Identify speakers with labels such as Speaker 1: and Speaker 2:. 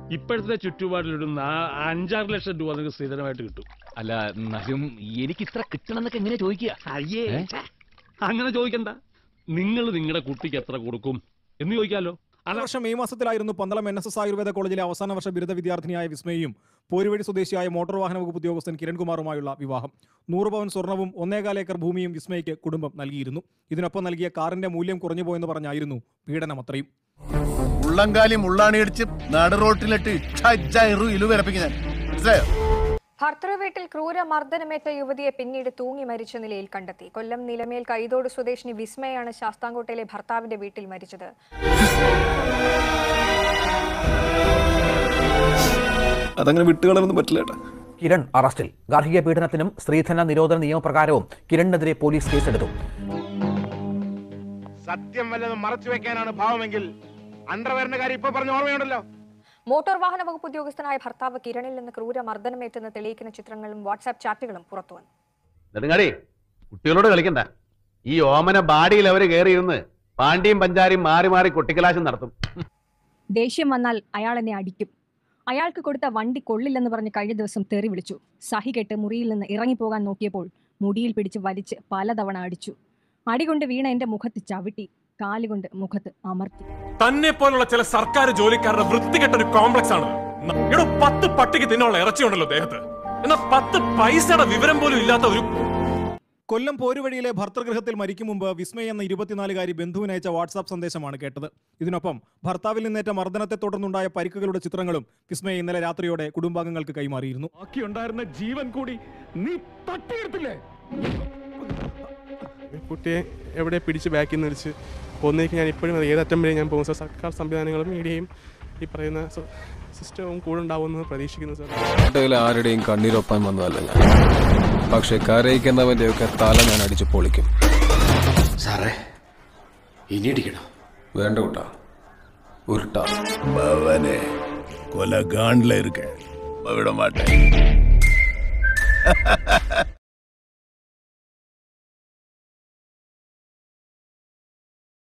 Speaker 1: ഇപ്പോഴത്തെ ചുറ്റുപാടിലൊരു നാ- അഞ്ചാറ് ലക്ഷം രൂപ നിങ്ങൾക്ക് സ്ഥിരമായിട്ട് കിട്ടും
Speaker 2: അല്ല എന്നാലും എനിക്ക് ഇത്ര കിട്ടണമെന്നൊക്കെ എങ്ങനെ ചോദിക്കുക
Speaker 1: അയ്യേ
Speaker 2: ഏ?
Speaker 1: ഛെ, അങ്ങനെ ചോദിക്കണ്ട നിങ്ങൾ നിങ്ങളുടെ കുട്ടിക്ക് എത്ര കൊടുക്കും എന്ന് ചോദിക്കാലോ
Speaker 3: ഈ വർഷം മെയ് മാസത്തിലായിരുന്നു Pandalam N S S Ayurveda കോളേജിലെ അവസാന വർഷ ബിരുദ വിദ്യാർത്ഥിനിയായ വിസ്മയും പോരുവഴി സ്വദേശിയായ മോട്ടോർ വാഹന വകുപ്പ് ഉദ്യോഗസ്ഥൻ കിരൺകുമാറുമായുള്ള വിവാഹം നൂറ് പവൻ സ്വർണവും ഒന്നേകാൽ ഏക്കർ ഭൂമിയും വിസ്മയ്ക്ക് കുടുംബം നൽകിയിരുന്നു ഇതിനൊപ്പം നൽകിയ കാറിന്റെ മൂല്യം കുറഞ്ഞു പോയെന്ന് പറഞ്ഞായിരുന്നു പീഡനം അത്രയും
Speaker 4: ഉള്ളംകാലി മുള്ളാണിയടിച്ച് നടുറോട്ടിലിട്ട് ഇറു ഇലു വിറപ്പിക്കും ഞാൻ മനസ്സിലായോ
Speaker 5: ഭർത്തൃവീട്ടിൽ ക്രൂരമർദ്ദനമേറ്റ യുവതിയെ പിന്നീട് തൂങ്ങി മരിച്ച നിലയിൽ കണ്ടെത്തി കൊല്ലം നിലമേൽ കൈതോട് സ്വദേശിനി വിസ്മയാണ് ശാസ്താംകോട്ടയിലെ ഭർത്താവിന്റെ വീട്ടിൽ മരിച്ചത്
Speaker 6: അതങ്ങനെ വിട്ടുകളൊന്നും പറ്റില്ല ഏട്ടാ
Speaker 7: കിരൺ അറസ്റ്റിൽ ഗാർഹിക പീഡനത്തിനും സ്ത്രീധന നിരോധന നിയമപ്രകാരവും കിരണിനെതിരെ പോലീസ് കേസെടുത്തു
Speaker 8: സത്യം വല്ലതും മറച്ചു വെക്കാനാണ് ഭാവമെങ്കിൽ അണ്ടർവെയറിന്റെ കാര്യം ഇപ്പൊ പറഞ്ഞ ഓർമ്മയുണ്ടല്ലോ
Speaker 5: മോട്ടോർ വാഹന വകുപ്പ് ഉദ്യോഗസ്ഥനായ ഭർത്താവ് കിരണിൽ നിന്ന് ക്രൂരമർദ്ദനമേറ്റെന്ന് തെളിയിക്കുന്ന ചിത്രങ്ങളും വാട്സാപ്പ് ചാറ്റുകളും പുറത്തുവന്നു
Speaker 9: നെടുങ്ങാടി കുട്ടികളോട് കളിക്കണ്ട ഈ ഓമന ബാഡിയിൽ അവര് കയറിയിരുന്ന് പാണ്ടിയും പഞ്ചാരിയും മാറി മാറി കൊട്ടിക്കലാശം നടത്തും
Speaker 10: ദേഷ്യം വന്നാൽ അയാൾ എന്നെ അടിക്കും അയാൾക്ക് കൊടുത്ത വണ്ടി കൊള്ളില്ലെന്ന് പറഞ്ഞ് കഴിഞ്ഞ ദിവസം തെറി വിളിച്ചു സഹി കെട്ട് മുറിയിൽ നിന്ന് ഇറങ്ങിപ്പോകാൻ നോക്കിയപ്പോൾ മുടിയിൽ പിടിച്ച് വലിച്ച് പലതവണ അടിച്ചു അടികൊണ്ട് വീണ എന്റെ മുഖത്ത് ചവിട്ടി കാലുകൊണ്ട് മുഖത്ത് അമർത്തി
Speaker 6: തന്നെ പോലുള്ള ചില സർക്കാർ ജോലിക്കാരുടെ വൃത്തികെട്ട ഒരു കോംപ്ലക്സ് ആണ് ഇവിടെ പത്ത് പട്ടിക്ക് തിന്നുള്ള ഇറച്ചിയുണ്ടല്ലോ ദേഹത്ത് എന്നാൽ പത്ത് പൈസയുടെ വിവരം പോലും ഇല്ലാത്ത ഒരു
Speaker 3: കൊല്ലം പോരുവഴിയിലെ ഭർത്തൃഗൃഹത്തിൽ മരിക്കും മുമ്പ് വിസ്മയ എന്ന ഇരുപത്തിനാലുകാരി ബന്ധുവിനയച്ച വാട്സാപ്പ് സന്ദേശമാണ് കേട്ടത് ഇതിനൊപ്പം ഭർത്താവിൽ നിന്നേറ്റ മർദ്ദനത്തെ തുടർന്നുണ്ടായ പരിക്കുകളുടെ ചിത്രങ്ങളും വിസ്മയ ഇന്നലെ രാത്രിയോടെ കുടുംബാംഗങ്ങൾക്ക് കൈമാറിയിരുന്നു
Speaker 1: ബാക്കിയുണ്ടായിരുന്ന ജീവൻ കൂടി നീ തട്ടിയെടുത്തില്ലേ
Speaker 6: കുട്ടിയെ എവിടെ പിടിച്ച് ബാക്കിൽ നിന്ന് വെച്ച് ഒന്നേക്ക് ഞാൻ ഇപ്പോഴും ഏതറ്റം വരെ ഞാൻ പോകും സാർ സർക്കാർ സംവിധാനങ്ങളും മീഡിയയും ഈ പറയുന്ന സ- സിസ്റ്റവും കൂടെ ഉണ്ടാവുമെന്ന് പ്രതീക്ഷിക്കുന്നു സാർ
Speaker 11: ആരുടെയും കണ്ണീരൊപ്പാൻ വന്നതല്ല ഞാൻ പക്ഷെ കരയിക്കുന്നവന്റെ തല ഞാൻ അടിച്ചു പൊളിക്കും
Speaker 4: സാറേ ഇനി ഇടിക്കണം
Speaker 11: വേണ്ട കൂട്ടാ ഉരുട്ടാ
Speaker 4: ഭവനെ കൊല ഗാണ്ടില ഇരിക്കേ വിട മാട്ടേ